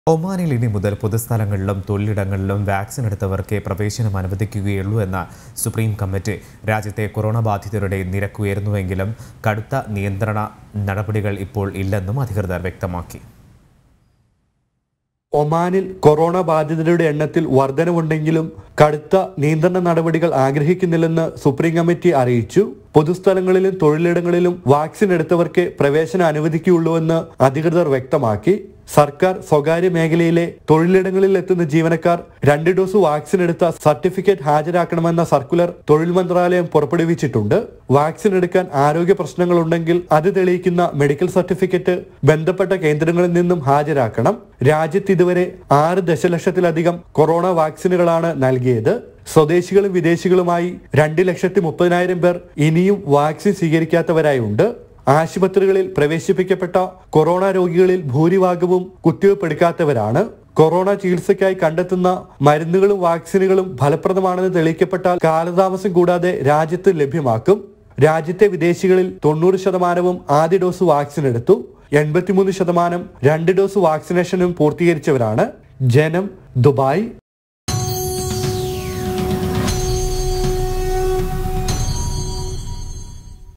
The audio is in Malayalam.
ഒമാനിൽ ഇനി മുതൽ പൊതുസ്ഥലങ്ങളിലും തൊഴിലിടങ്ങളിലും വാക്സിൻ എടുത്തവർക്കേ പ്രവേശനം അനുവദിക്കുകയുള്ളൂ എന്ന സുപ്രീം കമ്മിറ്റി രാജ്യത്തെ കൊറോണ ബാധിതരുടെ നിരക്ക് ഉയർന്നുവെങ്കിലും കടുത്ത നിയന്ത്രണ നടപടികൾ ഇപ്പോൾ ഇല്ലെന്നും അധികൃതർ വ്യക്തമാക്കി ഒമാനിൽ കൊറോണ ബാധിതരുടെ എണ്ണത്തിൽ വർധനവുണ്ടെങ്കിലും കടുത്ത നിയന്ത്രണ നടപടികൾ ആഗ്രഹിക്കുന്നില്ലെന്ന് സുപ്രീം കമ്മിറ്റി അറിയിച്ചു പൊതുസ്ഥലങ്ങളിലും തൊഴിലിടങ്ങളിലും വാക്സിൻ എടുത്തവർക്ക് പ്രവേശനം അനുവദിക്കുകയുള്ളൂവെന്ന് അധികൃതർ വ്യക്തമാക്കി സർക്കാർ സ്വകാര്യ മേഖലയിലെ തൊഴിലിടങ്ങളിൽ എത്തുന്ന ജീവനക്കാർ രണ്ട് ഡോസ് വാക്സിൻ എടുത്ത സർട്ടിഫിക്കറ്റ് ഹാജരാക്കണമെന്ന സർക്കുലർ തൊഴിൽ മന്ത്രാലയം പുറപ്പെടുവിച്ചിട്ടുണ്ട് വാക്സിൻ എടുക്കാൻ ആരോഗ്യ പ്രശ്നങ്ങളുണ്ടെങ്കിൽ അത് തെളിയിക്കുന്ന മെഡിക്കൽ സർട്ടിഫിക്കറ്റ് ബന്ധപ്പെട്ട കേന്ദ്രങ്ങളിൽ നിന്നും ഹാജരാക്കണം രാജ്യത്ത് ഇതുവരെ ആറ് ദശലക്ഷത്തിലധികം കൊറോണ വാക്സിനുകളാണ് നൽകിയത് സ്വദേശികളും വിദേശികളുമായി രണ്ട് ലക്ഷത്തി മുപ്പതിനായിരം പേർ ഇനിയും വാക്സിൻ സ്വീകരിക്കാത്തവരായി ഉണ്ട് ആശുപത്രികളിൽ പ്രവേശിപ്പിക്കപ്പെട്ട കൊറോണ രോഗികളിൽ ഭൂരിഭാഗവും കുത്തിവയ്പ് എടുക്കാത്തവരാണ് കൊറോണ ചികിത്സയ്ക്കായി കണ്ടെത്തുന്ന മരുന്നുകളും വാക്സിനുകളും ഫലപ്രദമാണെന്ന് തെളിയിക്കപ്പെട്ടാൽ കാലതാമസം കൂടാതെ രാജ്യത്ത് ലഭ്യമാക്കും രാജ്യത്തെ വിദേശികളിൽ തൊണ്ണൂറ് ശതമാനവും ആദ്യ ഡോസ് വാക്സിൻ എടുത്തു എൺപത്തിമൂന്ന് ശതമാനം രണ്ട് ഡോസ് വാക്സിനേഷനും പൂർത്തീകരിച്ചവരാണ് ജനം ദുബായ്